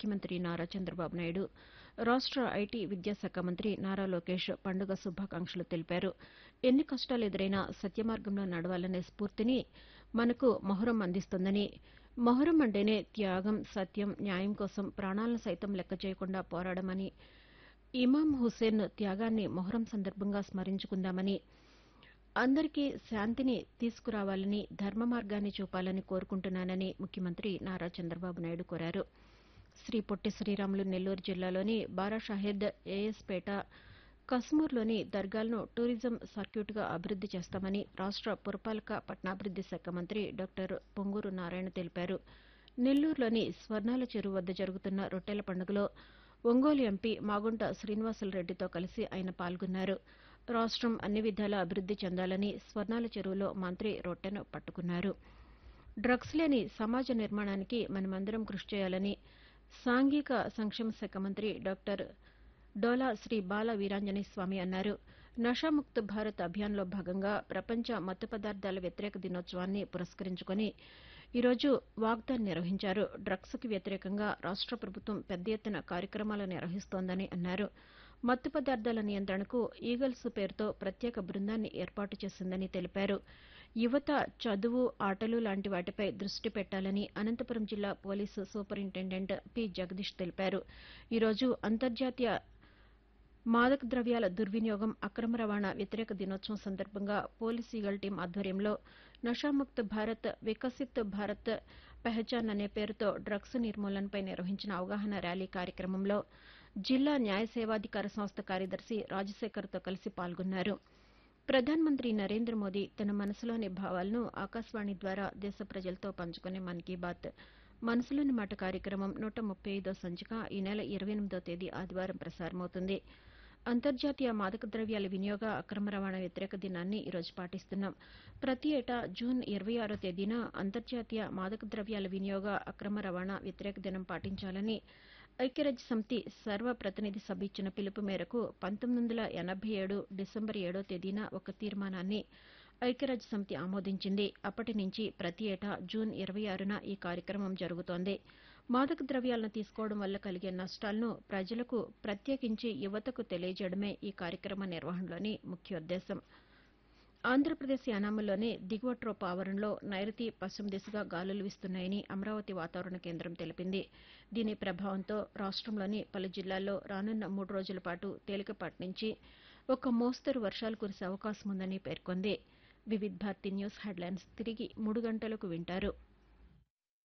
ముఖ్యమంత్రి నారా చంద్రబాబు నాయుడు రాష్ట ఐటీ విద్యాశాఖ మంత్రి నారా లోకేష్ పండుగ శుభాకాంక్షలు తెలిపారు ఎన్ని కష్టాలు ఎదురైనా సత్యమార్గంలో నడవాలనే స్ఫూర్తిని మనకు మొహరం అందిస్తోందని మొహరం అంటేనే త్యాగం సత్యం న్యాయం కోసం ప్రాణాలను సైతం లెక్క చేయకుండా పోరాడమని ఇమాం హుస్సేన్ త్యాగాన్ని మొహరం సందర్భంగా స్మరించుకుందామని అందరికీ శాంతిని తీసుకురావాలని ధర్మ మార్గాన్ని చూపాలని కోరుకుంటున్నానని ముఖ్యమంత్రి నారా చంద్రబాబు నాయుడు కోరారు శ్రీ పొట్టి శ్రీరాములు నెల్లూరు జిల్లాలోని బారాషాహెద్ ఏఎస్పేట కస్మూర్లోని దర్గాలను టూరిజం సర్క్యూట్గా అభివృద్ది చేస్తామని రాష్ట పురపాలక పట్టణాభివృద్ది శాఖ మంత్రి డాక్టర్ పొంగూరు నారాయణ తెలిపారు నెల్లూరులోని స్వర్ణాల చెరువు వద్ద జరుగుతున్న రొట్టెల పండుగలో ఒంగోలు ఎంపీ మాగుంట శ్రీనివాసులరెడ్డితో కలిసి ఆయన పాల్గొన్నారు రాష్టం అన్ని విధాలా అభివృద్ది చెందాలని స్వర్ణాల చెరువులో మంత్రి రొట్టెను పట్టుకున్నారు డ్రగ్స్ లేని సమాజ నిర్మాణానికి మనమందరం కృషి చేయాలని సాంఘిక సంక్షేమ శాఖ మంత్రి డాక్టర్ డోలా శ్రీ బాల వీరాంజనేయ స్వామి అన్నారు నషాముక్త్ భారత్ అభియాన్లో భాగంగా ప్రపంచ మత్తు పదార్థాల వ్యతిరేక దినోత్సవాన్ని పురస్కరించుకుని ఈరోజు వాగ్దాన్ నిర్వహించారు డ్రగ్స్కు వ్యతిరేకంగా రాష్ట ప్రభుత్వం పెద్ద ఎత్తున కార్యక్రమాలు నిర్వహిస్తోందని అన్నారు మత్తు పదార్థాల నియంత్రణకు ఈగల్స్ పేరుతో ప్రత్యేక బృందాన్ని ఏర్పాటు చేసిందని తెలిపారు యువత చదువు ఆటలు లాంటి వాటిపై దృష్టి పెట్టాలని అనంతపురం జిల్లా పోలీసు సూపరింటెండెంట్ పి జగదీష్ తెలిపారు ఈరోజు అంతర్జాతీయ మాదక ద్రవ్యాల దుర్వినియోగం అక్రమ రవాణా వ్యతిరేక దినోత్సవం సందర్భంగా పోలీస్ ఈగల్ టీం ఆధ్వర్యంలో నషాముక్త్ భారత్ వికసిత్ భారత్ పెహచాన్ అనే పేరుతో డ్రగ్స్ నిర్మూలనపై నిర్వహించిన అవగాహన ర్యాలీ కార్యక్రమంలో జిల్లా న్యాయ సేవాధికార సంస్థ కార్యదర్శి రాజశేఖర్తో కలిసి పాల్గొన్నారు ప్రధానమంత్రి నరేంద్ర మోదీ తన మనసులోని భావాలను ఆకాశవాణి ద్వారా దేశ ప్రజలతో పంచుకునే మన్ కీ బాత్ మనసులోని మాట కార్యక్రమం నూట ముప్పై ఐదో సంచిక ఈ నెల ఇరవై ఎనిమిదో తేదీ ఆదివారం ప్రసారమవుతుంది అంతర్జాతీయ మాదక ద్రవ్యాల వినియోగ అక్రమ రవాణా వ్యతిరేక దినాన్ని ఈరోజు పాటిస్తున్నాం ప్రతి ఏటా జూన్ ఇరవై ఆరో తేదీన అంతర్జాతీయ మాదక ద్రవ్యాల వినియోగ అక్రమ రవాణా వ్యతిరేక దినం పాటించాలని ఐక్యరాజ్య సమితి సర్వప్రతినిధి సభ ఇచ్చిన పిలుపు మేరకు పంతొమ్మిది వందల ఎనభై ఏడు డిసెంబర్ ఏడో తేదీన ఒక తీర్మానాన్ని ఐక్యరాజ్య సమితి ఆమోదించింది అప్పటి నుంచి ప్రతి ఏటా జూన్ ఇరవై ఆరున ఈ కార్యక్రమం జరుగుతోంది మాదక ద్రవ్యాలను తీసుకోవడం వల్ల కలిగే నష్టాలను ప్రజలకు ప్రత్యేకించి యువతకు తెలియజేయడమే ఈ కార్యక్రమ నిర్వహణలోని ముఖ్యోద్దేశం ఆంధ్రప్రదేశ్ యానాములోని దిగువ ట్రోప్ ఆవరణలో నైరుతి పశ్చిమ దిశగా గాలులు వీస్తున్నాయని అమరావతి వాతావరణ కేంద్రం తెలిపింది దీని ప్రభావంతో రాష్టంలోని పలు జిల్లాల్లో రానున్న మూడు రోజుల పాటు తేలికపాటి నుంచి ఒక మోస్తరు వర్షాలు కురిసే అవకాశం ఉందని పేర్కొంది వివిధ్ భారతి న్యూస్ హెడ్లైన్స్ తిరిగి మూడు గంటలకు వింటారు